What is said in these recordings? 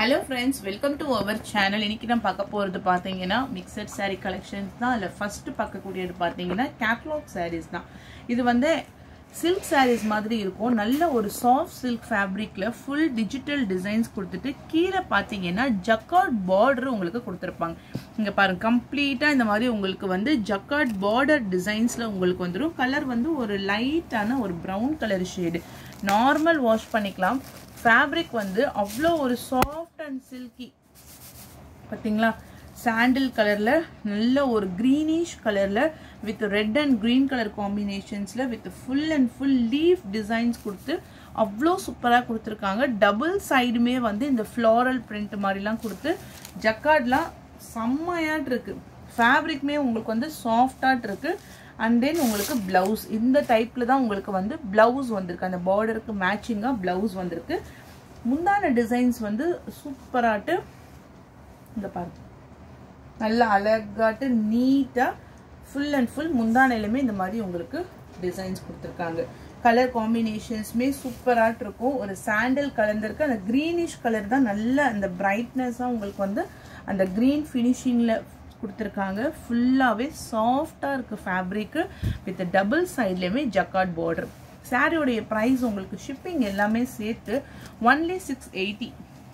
hello friends welcome to our channel இன்னைக்கு நம்ம பார்க்க போகிறது பார்த்தீங்கன்னா மிக்சட் saree கலெக்ஷன்ஸ் தான் அதில் ஃபஸ்ட்டு பார்க்கக்கூடியது பார்த்தீங்கன்னா கேட்லாக் sarees தான் இது வந்து சில்க் sarees மாதிரி இருக்கும் நல்ல ஒரு சாஃப்ட் சில்க் ஃபேப்ரிக்கில் ஃபுல் டிஜிட்டல் டிசைன்ஸ் கொடுத்துட்டு கீழே பார்த்தீங்கன்னா ஜக்கார்ட் பார்டர் உங்களுக்கு கொடுத்துருப்பாங்க இங்கே பாருங்க கம்ப்ளீட்டாக இந்த மாதிரி உங்களுக்கு வந்து ஜக்கார்ட் பார்டர் டிசைன்ஸில் உங்களுக்கு வந்துடும் கலர் வந்து ஒரு லைட்டான ஒரு brown colour shade normal wash பண்ணிக்கலாம் ஃபேப்ரிக் வந்து அவ்வளோ ஒரு சாஃப்ட் அண்ட் சில்கி பார்த்தீங்களா சாண்டில் கலரில் நல்ல ஒரு க்ரீனிஷ் கலரில் with red and green colour காம்பினேஷன்ஸில் with full and full leaf designs கொடுத்து அவ்வளோ சூப்பராக கொடுத்துருக்காங்க டபுள் சைடுமே வந்து இந்த ஃப்ளாரல் பிரிண்ட் மாதிரிலாம் கொடுத்து ஜக்கார்ட்லாம் செம்மையாட் இருக்கு ஃபேப்ரிக்மே உங்களுக்கு வந்து சாஃப்டாட் இருக்கு அண்ட் தென் உங்களுக்கு ப்ளவுஸ் இந்த டைப்பில் தான் உங்களுக்கு வந்து ப்ளவுஸ் வந்திருக்கு அந்த பார்டருக்கு மேட்சிங்காக ப்ளவுஸ் வந்திருக்கு முந்தான டிசைன்ஸ் வந்து சூப்பராட்டு இந்த பாருங்க நல்லா அழகாட்டு நீட்டாக ஃபுல் அண்ட் ஃபுல் முந்தானையிலுமே இந்த மாதிரி உங்களுக்கு டிசைன்ஸ் கொடுத்துருக்காங்க கலர் காம்பினேஷன்ஸுமே சூப்பராக இருக்கும் ஒரு சாண்டல் கலந்துருக்கு அந்த க்ரீனிஷ் கலர் தான் நல்ல அந்த பிரைட்னஸாக உங்களுக்கு வந்து அந்த க்ரீன் ஃபினிஷிங்கில் கொடுத்துருக்காங்க ஃபுல்லாகவே சாஃப்டாக இருக்குது ஃபேப்ரிக்கு வித் டபுள் சைட்லேயுமே ஜக்கார்ட் பார்டர் சாரியோடைய ப்ரைஸ் உங்களுக்கு ஷிப்பிங் எல்லாமே சேர்த்து ஒன்லி சிக்ஸ் எயிட்டி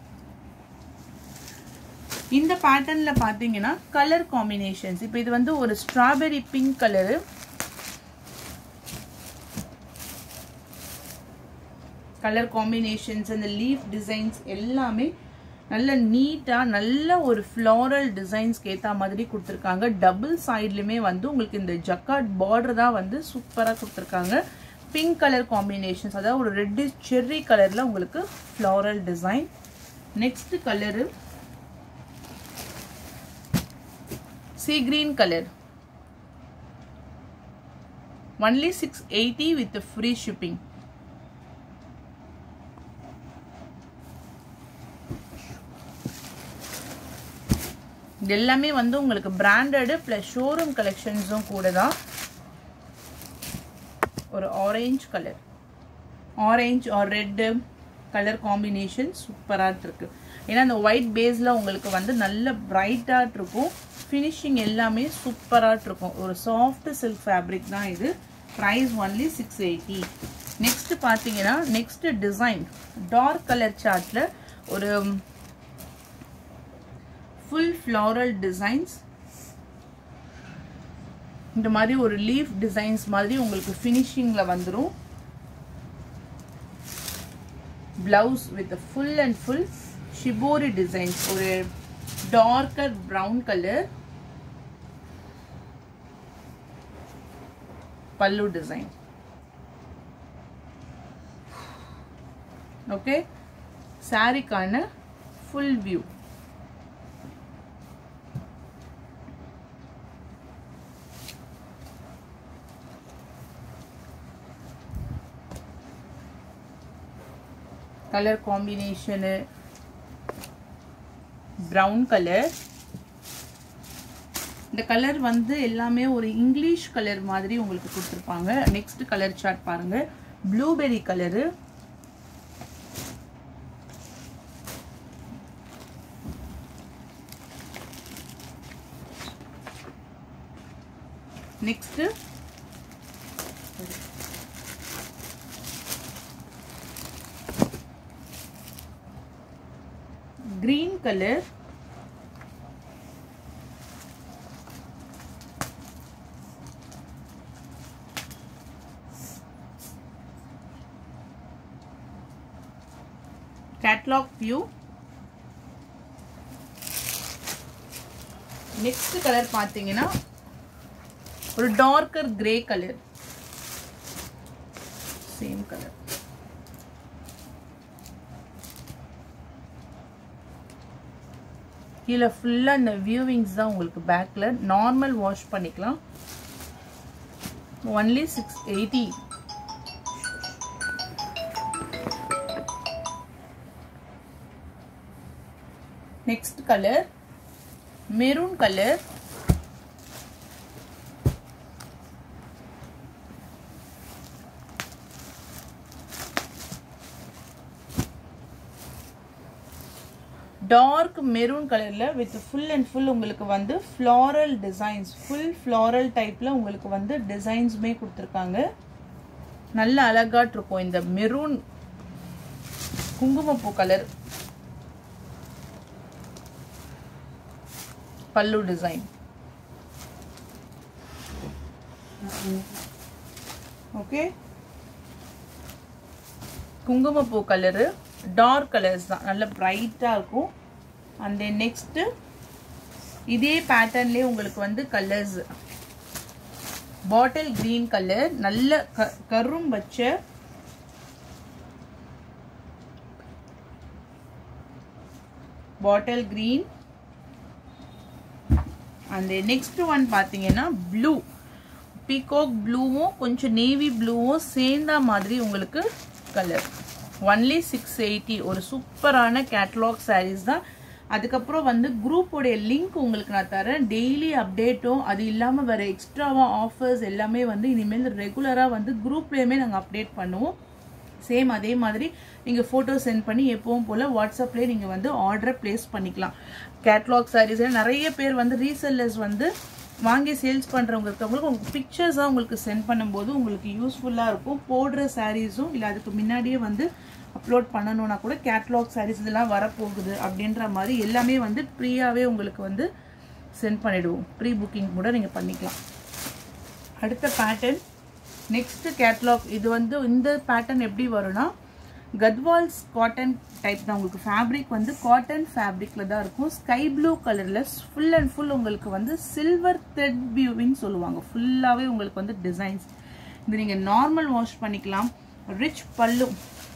இந்த பேட்டர்ன்ல பாத்தீங்கன்னா கலர் காம்பினேஷன்ஸ் இப்போ இது வந்து ஒரு strawberry pink colour colour combinations அந்த லீஃப் டிசைன்ஸ் எல்லாமே நல்ல நீட்டாக நல்ல ஒரு ஃப்ளாரல் டிசைன்ஸ்க்கு ஏற்ற மாதிரி கொடுத்துருக்காங்க டபுள் சைட்லையுமே வந்து உங்களுக்கு இந்த ஜக்கார்ட் பார்டர் தான் வந்து சூப்பராக கொடுத்துருக்காங்க பிங்க் கலர் காம்பினேஷன்ஸ் அதாவது ஒரு ரெட்டு செர்ரி கலரில் உங்களுக்கு floral design next colour sea green color only 680 with the free shipping இது எல்லாமே வந்து உங்களுக்கு பிராண்டடு ப்ளஸ் ஷோரூம் கலெக்ஷன்ஸும் கூட தான் ஒரு orange colour orange or red colour combination சூப்பராக இருக்கு ஏன்னா அந்த ஒயிட் பேஸில் உங்களுக்கு வந்து நல்ல பிரைட்டாக இருக்கும் ஃபினிஷிங் எல்லாமே சூப்பராக இருக்கும் ஒரு சாஃப்ட் சில்க் ஃபேப்ரிக் தான் இது price only six eighty next பார்த்தீங்கன்னா நெக்ஸ்ட் டிசைன் டார்க் கலர் சார்ட்டில் ஒரு ஃபுல் ஃப்ளாரல் டிசைன்ஸ் இந்த மாதிரி ஒரு லீஃப் டிசைன்ஸ் மாதிரி உங்களுக்கு ஃபினிஷிங்கில் வந்துடும் blouse with full and full shibori designs ஒரு darker brown colour pallu design okay சாரிக்கான full view colour combination brown colour இந்த கலர் வந்து எல்லாமே ஒரு இங்கிலீஷ் கலர் மாதிரி உங்களுக்கு கொடுத்துருப்பாங்க நெக்ஸ்ட் கலர் சார்ட் பாருங்க blueberry colour next green color catalog view next colour பார்த்தீங்கன்னா ஒரு darker grey colour same colour கீழே ஃபுல்லாக இந்த வியூவிங்ஸ் தான் உங்களுக்கு பேக்கில் நார்மல் வாஷ் பண்ணிக்கலாம் only six eighty next colour maroon colour dark maroon கலரில் வித் ஃபுல் அண்ட் ஃபுல் உங்களுக்கு வந்து ஃப்ளாரல் டிசைன்ஸ் ஃபுல் ஃப்ளாரல் டைப்பில் உங்களுக்கு வந்து டிசைன்ஸுமே கொடுத்துருக்காங்க நல்ல அழகாட் இருக்கும் இந்த மெரூன் குங்குமப்பூ கலர் பல்லு டிசைன் ஓகே குங்குமப்பூ கலரு டார்க் கலர்ஸ் தான் நல்ல பிரைட்டாக இருக்கும் அண்ட் தென் நெக்ஸ்ட்டு இதே பேட்டர்ன்லேயே உங்களுக்கு வந்து கலர்ஸ் பாட்டில் கிரீன் கலர் நல்ல க கரும் வச்ச பாட்டில் கிரீன் அந்த நெக்ஸ்ட் ஒன் பார்த்தீங்கன்னா ப்ளூ பீகாக் ப்ளூவும் கொஞ்சம் நேவி ப்ளூவும் சேர்ந்தா மாதிரி உங்களுக்கு கலர் ஒன்லி சிக்ஸ் எயிட்டி ஒரு சூப்பரான கேட்லாக் சாரீஸ் தான் அதுக்கப்புறம் வந்து குரூப்போடைய லிங்க் உங்களுக்கு நான் தரேன் டெய்லி அப்டேட்டும் அது இல்லாமல் வேறு எக்ஸ்ட்ராவாக ஆஃபர்ஸ் எல்லாமே வந்து இனிமேல் ரெகுலராக வந்து குரூப்லேயுமே நாங்கள் அப்டேட் பண்ணுவோம் சேம் அதே மாதிரி நீங்கள் ஃபோட்டோ சென்ட் பண்ணி எப்பவும் போல் வாட்ஸ்அப்லேயே நீங்கள் வந்து ஆர்டரை ப்ளேஸ் பண்ணிக்கலாம் கேட்லாக் சாரீஸ் நிறைய பேர் வந்து ரீசெல்லர்ஸ் வந்து வாங்கி சேல்ஸ் பண்ணுறவங்க இருக்கவங்களுக்கு உங்களுக்கு பிக்சர்ஸாக உங்களுக்கு சென்ட் பண்ணும்போது உங்களுக்கு யூஸ்ஃபுல்லாக இருக்கும் போடுற சாரீஸும் இல்லை அதுக்கு முன்னாடியே வந்து அப்லோட் பண்ணணும்னா கூட கேட்லாக் சாரீஸ் இதெல்லாம் வரப்போகுது அப்படின்ற மாதிரி எல்லாமே வந்து ப்ரீயாகவே உங்களுக்கு வந்து சென்ட் பண்ணிவிடுவோம் ப்ரீ புக்கிங் கூட நீங்கள் பண்ணிக்கலாம் அடுத்த பேட்டர்ன் நெக்ஸ்ட் கேட்லாக் இது வந்து இந்த பேட்டர்ன் எப்படி வரும்னா கத்வால்ஸ் காட்டன் டைப் தான் உங்களுக்கு ஃபேப்ரிக் வந்து காட்டன் ஃபேப்ரிக்கில் தான் இருக்கும் ஸ்கை ப்ளூ கலரில் ஃபுல் அண்ட் ஃபுல் உங்களுக்கு வந்து சில்வர் த்ரெட் வியூவின்னு சொல்லுவாங்க ஃபுல்லாகவே உங்களுக்கு வந்து டிசைன்ஸ் இது நீங்கள் நார்மல் வாஷ் பண்ணிக்கலாம் ரிச் பல்லு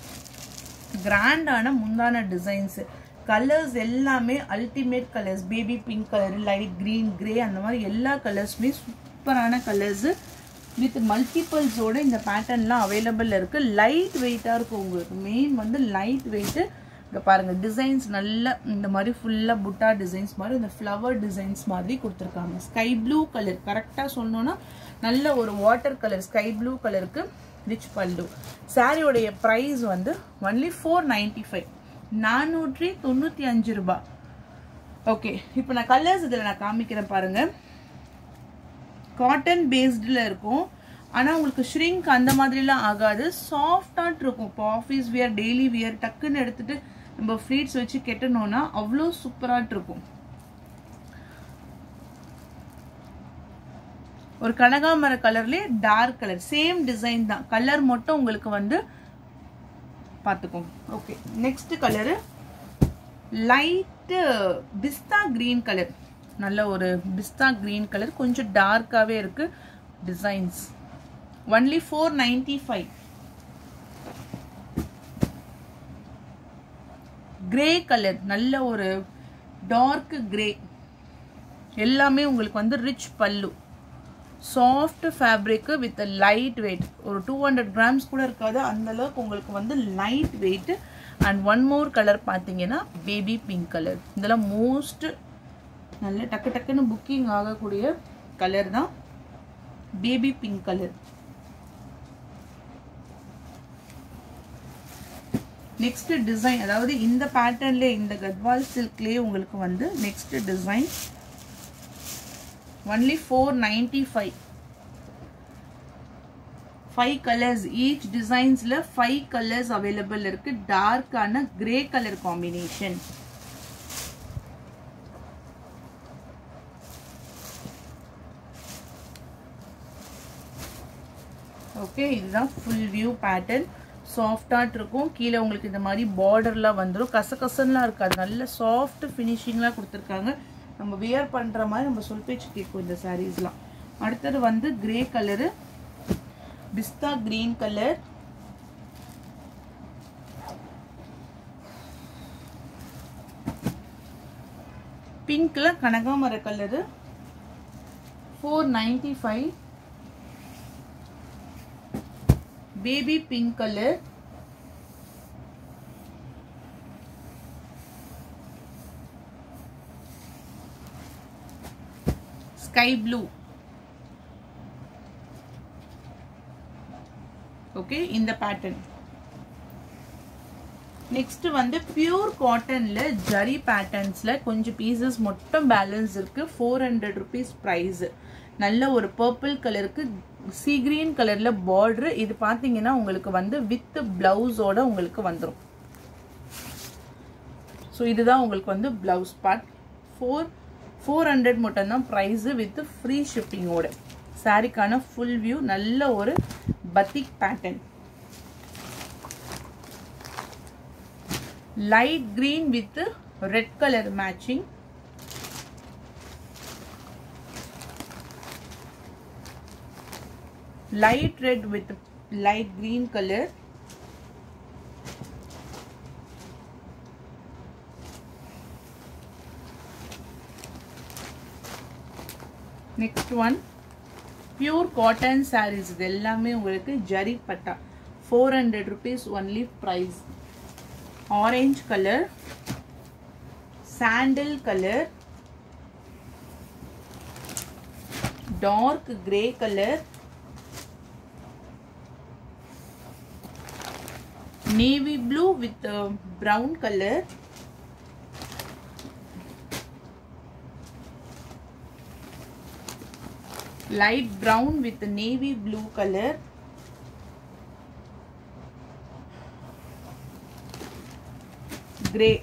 கிராண்டான முந்தான டிசைன்ஸு கலர்ஸ் எல்லாமே ultimate colours baby pink colour light green grey அந்த மாதிரி எல்லா கலர்ஸுமே சூப்பரான கலர்ஸு வித் மல்டிபிள்ஸோட இந்த பேட்டர்ன்லாம் அவைலபிள் இருக்குது லைட் வெயிட்டாக இருக்கும் உங்களுக்கு மெயின் வந்து லைட் வெயிட்டு இங்கே பாருங்கள் டிசைன்ஸ் நல்ல இந்த மாதிரி ஃபுல்லாக புட்டா டிசைன்ஸ் மாதிரி இந்த ஃப்ளவர் டிசைன்ஸ் மாதிரி கொடுத்துருக்காங்க ஸ்கை ப்ளூ கலர் கரெக்டாக சொல்லணும்னா நல்ல ஒரு வாட்டர் கலர் ஸ்கை ப்ளூ கலருக்கு ரிச் பல்லு சாரியோடைய ப்ரைஸ் வந்து ஒன்லி ஃபோர் நைன்டி ஃபைவ் நானூற்றி தொண்ணூற்றி அஞ்சு ரூபாய் ஓகே இப்போ நான் கலர்ஸ் இதில் நான் காமிக்கிறேன் பாருங்கள் காட்டன் பேஸ்டில் இருக்கும் ஆனால் உங்களுக்கு ஷ்ரிங்க் அந்த மாதிரிலாம் ஆகாது சாஃப்டாக இருக்கும் இப்போ ஆஃபீஸ் வியர் டெய்லி வியர் டக்குன்னு எடுத்துட்டு நம்ம ஃப்ளீட்ஸ் வச்சு கெட்டணும்னா அவ்வளோ சூப்பராக இருக்கும் ஒரு கனகாமர கலர்லேயே டார்க் கலர் சேம் டிசைன் தான் கலர் மட்டும் உங்களுக்கு வந்து பார்த்துக்கோங்க okay next colour light pista green colour நல்ல ஒரு பிஸ்தா கிரீன் கலர் கொஞ்சம் டார்க்காகவே இருக்கு designs only four ninety five grey colour நல்ல ஒரு டார்க் கிரே எல்லாமே உங்களுக்கு வந்து rich pallu soft fabric with light weight ஒரு டூ ஹண்ட்ரட் கிராம்ஸ் கூட இருக்காது அந்த அளவுக்கு உங்களுக்கு வந்து light weight and one more colour பார்த்தீங்கன்னா பேபி பிங்க் கலர் இதெல்லாம் மோஸ்ட் நல்ல டக்கு டக்குன்னு புக்கிங் ஆகக்கூடிய கலர் தான் baby pink colour next design அதாவது இந்த பேட்டர்ன்ல இந்த கத்வால் சில்க்லேயே உங்களுக்கு வந்து next design only four ninety five five colours each டிசைன்ஸில் ஃபைவ் கலர்ஸ் அவைலபிள் இருக்கு டார்க்கான கிரே கலர் காம்பினேஷன் ஓகே இதுதான் ஃபுல் வியூ பேட்டர்ன் சாஃப்டாக இருக்கும் கீழே உங்களுக்கு இந்த மாதிரி பார்டர்லாம் வந்துடும் கசகசன்லாம் இருக்காது நல்ல சாஃப்ட் ஃபினிஷிங்லாம் கொடுத்துருக்காங்க நம்ம வியர் பண்ணுற மாதிரி நம்ம சொல் பேச்சு கேட்கும் இந்த சாரீஸ்லாம் அடுத்தது வந்து grey colour pista green colour பிங்க்ல கனகாமர colour four ninety five baby pink colour sky blue okay இந்த பேட்டர்ன் நெக்ஸ்ட் வந்து பியூர் காட்டன்ல ஜரி பேட்டர்ன்ஸ்ல கொஞ்சம் பீசஸ் மட்டும் பேலன்ஸ் இருக்கு ஃபோர் ஹண்ட்ரட் ருபீஸ் ப்ரைஸ் நல்ல ஒரு பர்பிள் கலருக்கு சி கிரீன் கலர்ல பார்டர் இது பாத்தீங்கன்னா உங்களுக்கு வந்து வித் பிளவுஸோட உங்களுக்கு வந்துடும் ஸோ இதுதான் உங்களுக்கு வந்து blouse part four four hundred மட்டும்தான் ப்ரைஸ் வித் ஃப்ரீ ஷிப்பிங்கோட சாரிக்கான ஃபுல் வியூ நல்ல ஒரு batik pattern light green with red color matching light red with light green color next one pure cotton sarees இது எல்லாமே உங்களுக்கு ஜரி பட்டா four hundred rupees only price orange color sandal color dark gray color navy blue with uh, brown color light brown with navy blue color grey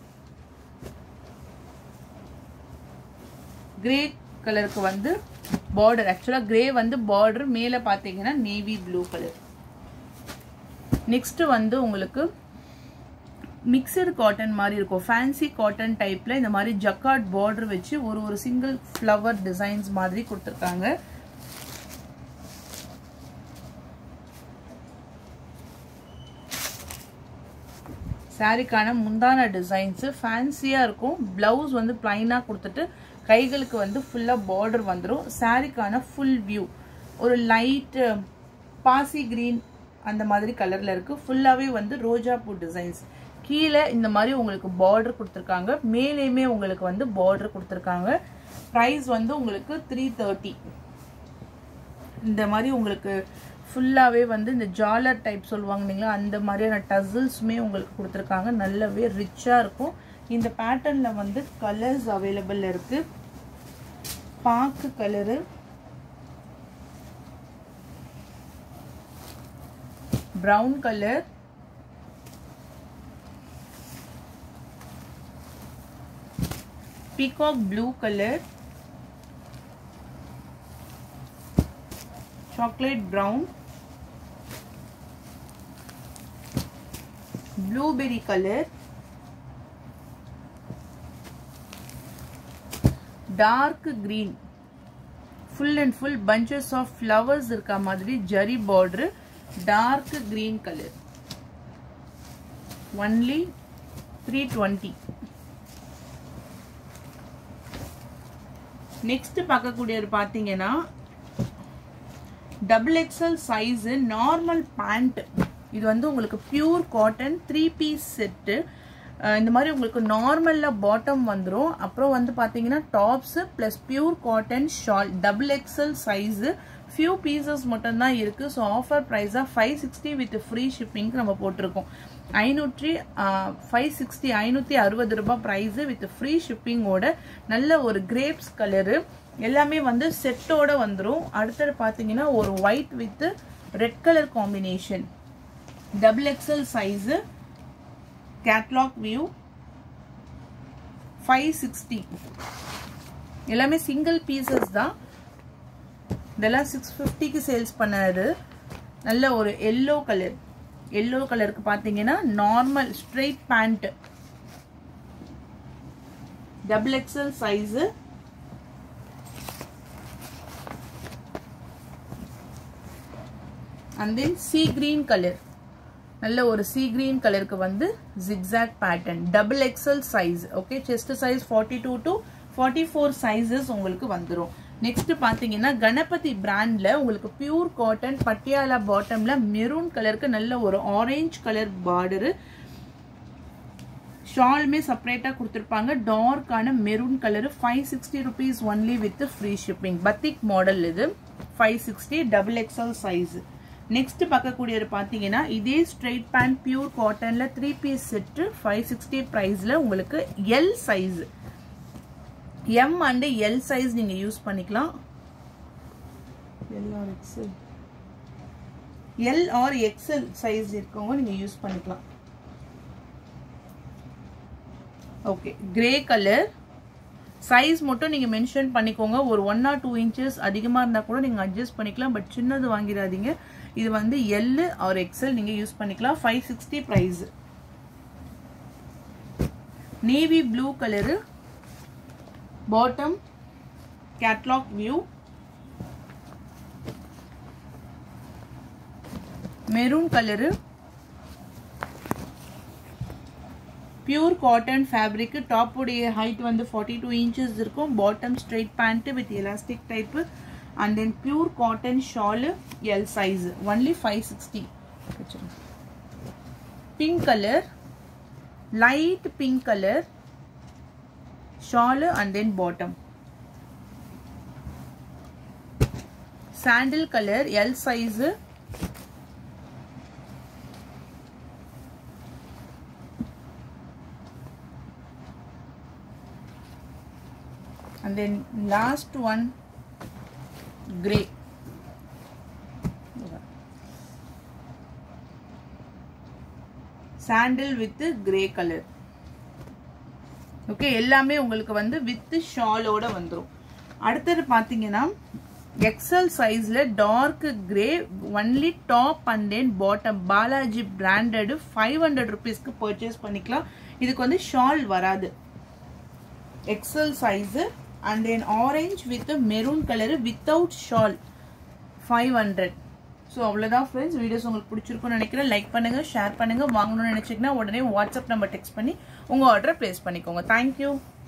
grey கலருக்கு வந்து border ஆக்சுவலாக grey வந்து border மேலே பார்த்தீங்கன்னா நேவி ப்ளூ கலர் நெக்ஸ்ட் வந்து உங்களுக்கு mixed cotton மாதிரி இருக்கும் ஃபேன்சி காட்டன் டைப்ல இந்த மாதிரி ஜக்கார்ட் பார்டர் வச்சு ஒரு ஒரு சிங்கிள் ஃப்ளவர் டிசைன்ஸ் மாதிரி கொடுத்துருக்காங்க சாரிக்கான முந்தான டிசைன்ஸு ஃபேன்சியாக இருக்கும் ப்ளவுஸ் வந்து ப்ளைனாக கொடுத்துட்டு கைகளுக்கு வந்து ஃபுல்லாக பார்டர் வந்துடும் சாரிக்கான ஃபுல் வியூ ஒரு லைட் பாசி கிரீன் அந்த மாதிரி கலரில் இருக்குது ஃபுல்லாகவே வந்து ரோஜா பூ டிசைன்ஸ் கீழே இந்த மாதிரி உங்களுக்கு பார்டர் கொடுத்துருக்காங்க மேலேயுமே உங்களுக்கு வந்து பார்டர் கொடுத்துருக்காங்க ப்ரைஸ் வந்து உங்களுக்கு த்ரீ தேர்ட்டி இந்த மாதிரி உங்களுக்கு ஃபுல்லாகவே வந்து இந்த ஜாலர் டைப் சொல்லுவாங்க இல்லைங்களா அந்த மாதிரியான டசில்ஸுமே உங்களுக்கு கொடுத்துருக்காங்க நல்லாவே ரிச்சாக இருக்கும் இந்த பேட்டர்னில் வந்து கலர்ஸ் அவைலபிள் இருக்குது பாக்கு colour brown colour peacock blue colour chocolate brown blueberry color dark green full and full bunches of flowers இருக்க மாதிரி zari border dark green color only 320 next பார்க்கக்கூடியது பார்த்தீங்கன்னா double XL size normal pant இது வந்து உங்களுக்கு pure cotton three piece set இந்த மாதிரி உங்களுக்கு நார்மலில் பாட்டம் வந்துடும் அப்புறம் வந்து பார்த்தீங்கன்னா tops plus pure cotton shawl double XL size few pieces மட்டும்தான் இருக்குது ஸோ ஆஃபர் ப்ரைஸாக ஃபைவ் சிக்ஸ்டி வித் ஃப்ரீ ஷிப்பிங்க்கு நம்ம போட்டிருக்கோம் ஐநூற்றி ஃபைவ் சிக்ஸ்டி ஐநூற்றி அறுபது ரூபாய் ப்ரைஸு வித் ஃப்ரீ ஷிப்பிங்கோட நல்ல ஒரு கிரேப்ஸ் கலரு எல்லாமே வந்து செட்டோட வந்துடும் அடுத்தது பார்த்தீங்கன்னா ஒரு white with red colour combination double XL size catalogue view five sixty எல்லாமே சிங்கிள் பீசஸ் தான் இதெல்லாம் சிக்ஸ் ஃபிஃப்டிக்கு சேல்ஸ் பண்ணது நல்ல ஒரு எல்லோ கலர் எல்லோ கலருக்கு பார்த்தீங்கன்னா normal straight pant double XL size and then sea green colour நல்ல ஒரு சி கிரீன் கலருக்கு வந்து zigzag pattern double XL size okay chest size forty two to forty four sizes உங்களுக்கு வந்துடும் நெக்ஸ்ட் பார்த்தீங்கன்னா கணபதி பிராண்ட்ல உங்களுக்கு பியூர் காட்டன் பட்டியாலா பாட்டம்ல மெரூன் கலருக்கு நல்ல ஒரு ஆரஞ்சு கலர் பார்டரு ஷாலுமே செப்பரேட்டாக கொடுத்துருப்பாங்க டார்க்கான maroon colour five sixty rupees only with free shipping batik model இது five sixty double XL size next பார்க்கக்கூடியது பார்த்தீங்கன்னா இதே ஸ்ட்ரைட் பேண்ட் பியூர் காட்டன்ல three piece set five sixty ப்ரைஸில் உங்களுக்கு L size M and L size நீங்கள் use பண்ணிக்கலாம் L or XL L or XL size இருக்கவங்க நீங்கள் யூஸ் பண்ணிக்கலாம் ஓகே கிரே கலர் சைஸ் மட்டும் நீங்கள் மென்ஷன் பண்ணிக்கோங்க ஒரு ஒன் ஆர் டூ இன்ச்சஸ் அதிகமாக இருந்தால் கூட நீங்கள் அட்ஜஸ்ட் பண்ணிக்கலாம் பட் சின்னது வாங்கிடாதீங்க இது வந்து எல் ஆர் எக்ஸல் நீங்கள் யூஸ் பண்ணிக்கலாம் five sixty price navy blue colour bottom catalogue view maroon colour pure cotton fabric டாப்புடைய ஹைட் வந்து ஃபார்ட்டி டூ இன்ச்சஸ் இருக்கும் bottom straight pant with elastic type and then pure cotton shawl L size only five sixty pink colour light pink colour shawl and then bottom sandal colour L size and then last one gray sandal with grey colour okay எல்லாமே உங்களுக்கு வந்து with ஷாலோட வந்துடும் அடுத்தது பார்த்தீங்கன்னா XL சைஸ்ல dark grey only top and then bottom Balaji branded five hundred ருபீஸ்க்கு purchase பண்ணிக்கலாம் இதுக்கு வந்து ஷால் வராது XL size and then orange with maroon colour without shawl five hundred so அவ்வளோதான் ஃப்ரெண்ட்ஸ் வீடியோஸ் உங்களுக்கு பிடிச்சிருக்கும்னு நினைக்கிறேன் லைக் பண்ணுங்கள் ஷேர் பண்ணுங்கள் வாங்கணும்னு நினச்சிங்கன்னா உடனே வாட்ஸ்அப் நம்பர் டெக்ஸ்ட் பண்ணி உங்கள் ஆர்டரை ப்ளேஸ் பண்ணிக்கோங்க தேங்க்யூ